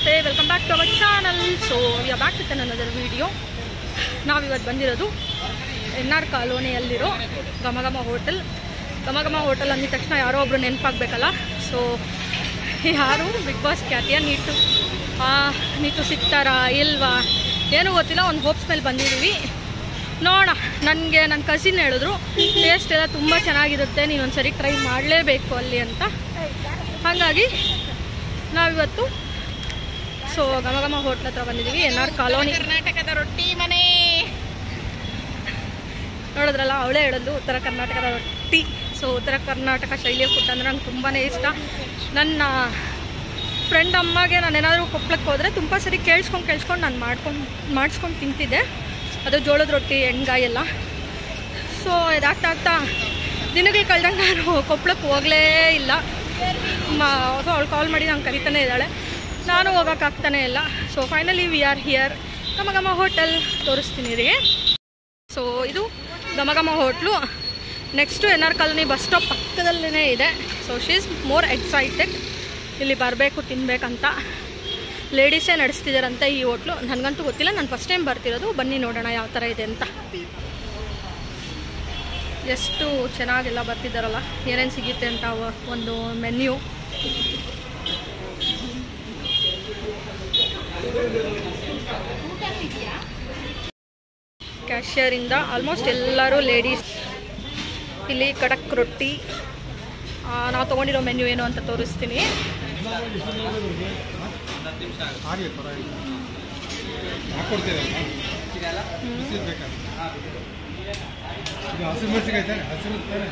ನಮಸ್ತೆ welcome back to our channel so we are back with ಅನ್ನೋದರ್ video ನಾವಿವತ್ತು ಬಂದಿರೋದು N R ಕಾಲೋನಿಯಲ್ಲಿರೋ ಘಮಘಮ hotel ಘಮಘಮ hotel ಅಂದಿದ ತಕ್ಷಣ ಯಾರೋ ಒಬ್ರು ನೆನಪಾಗಬೇಕಲ್ಲ ಸೊ ಯಾರು ಬಿಗ್ ಬಾಸ್ ಖ್ಯಾತಿಯ ನೀಟು ಆ, ನೀಟು ಸಿಗ್ತಾರಾ ಇಲ್ವಾ ಏನೂ ಗೊತ್ತಿಲ್ಲ ಒಂದು ಹೋಪ್ಸ್ ಮೇಲೆ ಬಂದಿದ್ದೀವಿ ನೋಡೋಣ ನನಗೆ ನನ್ನ ಕಸಿನ್ ಹೇಳಿದ್ರು ಟೇಸ್ಟ್ ಎಲ್ಲ ತುಂಬ ಚೆನ್ನಾಗಿರುತ್ತೆ ನೀನು ಒಂದ್ಸರಿ ಟ್ರೈ ಮಾಡಲೇಬೇಕು ಅಲ್ಲಿ ಅಂತ ಹಾಗಾಗಿ ನಾವಿವತ್ತು ಸೊ ಘಮ ಘಮ ಹೋಟ್ಲ್ ಹತ್ರ ಬಂದಿದ್ದೀವಿ ಎನ್ ಆರ್ ಕಾಲೋನಿ ಕರ್ನಾಟಕದ ರೊಟ್ಟಿ ಮನೆ ನೋಡಿದ್ರಲ್ಲ ಅವಳೇ ಹೇಳೋದು ಉತ್ತರ ಕರ್ನಾಟಕದ ರೊಟ್ಟಿ ಸೊ ಉತ್ತರ ಕರ್ನಾಟಕ ಶೈಲಿಯ ಫುಡ್ ಅಂದರೆ ನಂಗೆ ತುಂಬಾ ಇಷ್ಟ ನನ್ನ ಫ್ರೆಂಡ್ ಅಮ್ಮಗೆ ನಾನು ಏನಾದರೂ ಕೊಪ್ಪಳಕ್ಕೆ ಹೋದರೆ ತುಂಬ ಸರಿ ಕೇಳಿಸ್ಕೊಂಡು ಕೇಳಿಸ್ಕೊಂಡು ನಾನು ಮಾಡ್ಕೊಂಡು ಮಾಡಿಸ್ಕೊಂಡು ತಿಂತಿದ್ದೆ ಅದು ಜೋಳದ ರೊಟ್ಟಿ ಎಣ್ಗಾಯಿ ಎಲ್ಲ ಸೊ ಇದಾಗ್ತಾ ಆಗ್ತಾ ದಿನಗಳು ಕಳೆದಂಗೆ ನಾನು ಕೊಪ್ಪಳಕ್ಕೆ ಹೋಗಲೇ ಇಲ್ಲ ಸೊ ಅವಳು ಕಾಲ್ ಮಾಡಿ ನಂಗೆ ಕರಿತಾನೆ ಇದ್ದಾಳೆ ನಾನು ಹೋಗೋಕ್ಕಾಗ್ತಾನೆ ಇಲ್ಲ so finally we are here Ghama Ghama hotel ತೋರಿಸ್ತೀನಿ ರೀ ಸೊ ಇದು Ghama Ghama hotel next N R colony bus stop ಪಕ್ಕದಲ್ಲೇ ಇದೆ so she is more excited ಇಲ್ಲಿ ಬರಬೇಕು ತಿನ್ನಬೇಕಂತ ಲೇಡೀಸೇ ನಡೆಸ್ತಿದ್ದಾರಂತೆ ಈ ಹೋಟ್ಲು ನನಗಂತೂ ಗೊತ್ತಿಲ್ಲ ನಾನು ಫಸ್ಟ್ ಟೈಮ್ ಬರ್ತಿರೋದು ಬನ್ನಿ ನೋಡೋಣ ಯಾವ ಥರ ಇದೆ ಅಂತ ಎಷ್ಟು ಚೆನ್ನಾಗೆಲ್ಲ ಬರ್ತಿದ್ದಾರಲ್ಲ ಏನೇನು ಸಿಗುತ್ತೆ ಅಂತ ಅವ- ಒಂದು ಮೆನ್ಯೂ ಕ್ಯಾಶಿಯರಿಂದ ಆಲ್ಮೋಸ್ಟ್ ಎಲ್ಲರೂ ಲೇಡೀಸ್ ಇಲ್ಲಿ ಕಡಕ್ ರೊಟ್ಟಿ ನಾವು ತೊಗೊಂಡಿರೋ ಮೆನ್ಯೂ ಏನು ಅಂತ ತೋರಿಸ್ತೀನಿ ಹಾಗೆ ಪರವಾಗಿಲ್ಲ ಹಾಕ್ಕೊಡ್ತೀರಲ್ಲ ಬಿಸಿದು ಬೇಕಾ ಇದು ಹಸಿರು ಮೆಣಸಿಗೆ ಐತೆ ಹಸಿರು ತಾನೆ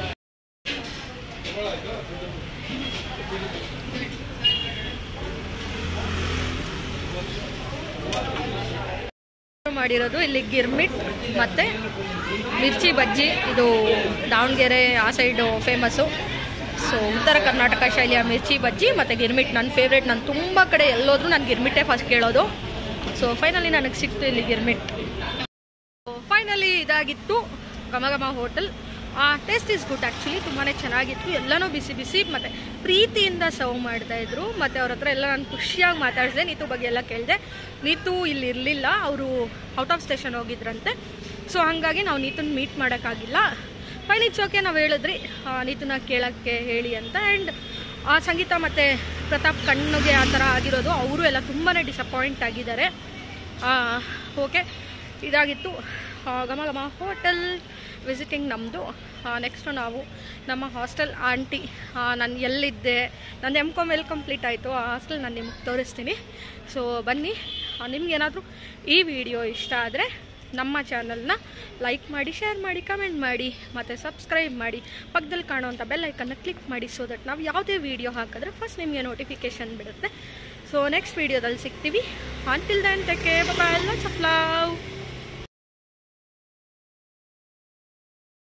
ಮಾಡಿರೋದು ಇಲ್ಲಿ ಗಿರ್ಮಿಟ್ ಮತ್ತು ಮಿರ್ಚಿ ಬಜ್ಜಿ ಇದು ದಾವಣಗೆರೆ ಆ ಸೈಡು ಫೇಮಸ್ಸು ಸೊ ಉತ್ತರ ಕರ್ನಾಟಕ ಶೈಲಿಯ ಮಿರ್ಚಿ ಬಜ್ಜಿ ಮತ್ತು ಗಿರ್ಮಿಟ್ ನನ್ನ ಫೇವ್ರೇಟ್ ನಾನು ತುಂಬ ಕಡೆ ಎಲ್ಲೋದ್ರೂ ನಾನು ಗಿರ್ಮಿಟ್ಟೇ ಫಸ್ಟ್ ಕೇಳೋದು ಸೊ ಫೈನಲಿ ನನಗೆ ಸಿಕ್ತು ಇಲ್ಲಿ ಗಿರ್ಮಿಟ್ ಫೈನಲಿ ಇದಾಗಿತ್ತು Ghama Ghama hotel taste is good actually ತುಂಬಾ ಚೆನ್ನಾಗಿತ್ತು ಎಲ್ಲನೂ ಬಿಸಿ ಬಿಸಿ ಮತ್ತು ಪ್ರೀತಿಯಿಂದ ಸರ್ವ್ ಮಾಡ್ತಾ ಇದ್ರು ಮತ್ತು ಅವ್ರ ಹತ್ರ ಎಲ್ಲ ನಾನು ಖುಷಿಯಾಗಿ ಮಾತಾಡಿಸಿದೆ ನೀತು ಬಗ್ಗೆ ಎಲ್ಲ ಕೇಳಿದೆ ನೀತು ಇಲ್ಲಿ ಇರಲಿಲ್ಲ ಅವರು ಔಟ್ ಆಫ್ ಸ್ಟೇಷನ್ ಹೋಗಿದ್ರಂತೆ ಸೊ ಹಾಗಾಗಿ ನಾವು ನೀತನ ಮೀಟ್ ಮಾಡೋಕ್ಕಾಗಿಲ್ಲ ಫೈನ್ ಇಟ್ಸ್ ಓಕೆ ನಾವು ಹೇಳಿದ್ರಿ ಆ, ನೀತನ ಕೇಳೋಕ್ಕೆ ಹೇಳಿ ಅಂತ ಆ್ಯಂಡ್ ಆ ಸಂಗೀತ ಮತ್ತು ಪ್ರತಾಪ್ ಕಣ್ಣಿಗೆ ಆ ಥರ ಆಗಿರೋದು ಅವರು ಎಲ್ಲ ತುಂಬಾ ಡಿಸಪಾಯಿಂಟ್ ಆಗಿದ್ದಾರೆ ಓಕೆ ಇದಾಗಿತ್ತು ಆ, ಘಮ ಘಮ ಹೋಟೆಲ್ ವಿಸಿಟಿಂಗ್ ನಮ್ಮದು ನೆಕ್ಸ್ಟು ನಾವು ನಮ್ಮ ಹಾಸ್ಟೆಲ್ ಆಂಟಿ ನಾನು ಎಲ್ಲಿದ್ದೆ ನನ್ನ ಎಮ್ ಕಾಮ್ ಎಲ್ಲಿ ಕಂಪ್ಲೀಟ್ ಆಯಿತು ಆ ಹಾಸ್ಟೆಲ್ ನಾನು ನಿಮ್ಗೆ ತೋರಿಸ್ತೀನಿ ಸೊ ಬನ್ನಿ ನಿಮ್ಗೇನಾದರೂ ಈ ವಿಡಿಯೋ ಇಷ್ಟ ಆದರೆ ನಮ್ಮ ಚಾನಲ್ನ ಲೈಕ್ ಮಾಡಿ ಶೇರ್ ಮಾಡಿ ಕಮೆಂಟ್ ಮಾಡಿ ಮತ್ತು ಸಬ್ಸ್ಕ್ರೈಬ್ ಮಾಡಿ ಪಕ್ಕದಲ್ಲಿ ಕಾಣುವಂಥ ಬೆಲ್ ಐಕನ್ನ ಕ್ಲಿಕ್ ಮಾಡಿ ಸೊ ದಟ್ ನಾವು ಯಾವುದೇ ವಿಡಿಯೋ ಹಾಕಿದ್ರೆ ಫಸ್ಟ್ ನಿಮಗೆ ನೋಟಿಫಿಕೇಷನ್ ಬಿಡುತ್ತೆ ಸೊ ನೆಕ್ಸ್ಟ್ ವಿಡಿಯೋದಲ್ಲಿ ಸಿಗ್ತೀವಿ ಅಂಟಿಲ್ ದೆನ್ ಟೆಕ್ ಬಾಯ್ ಎಲ್ಲ ಚಪ್ಲಾವ್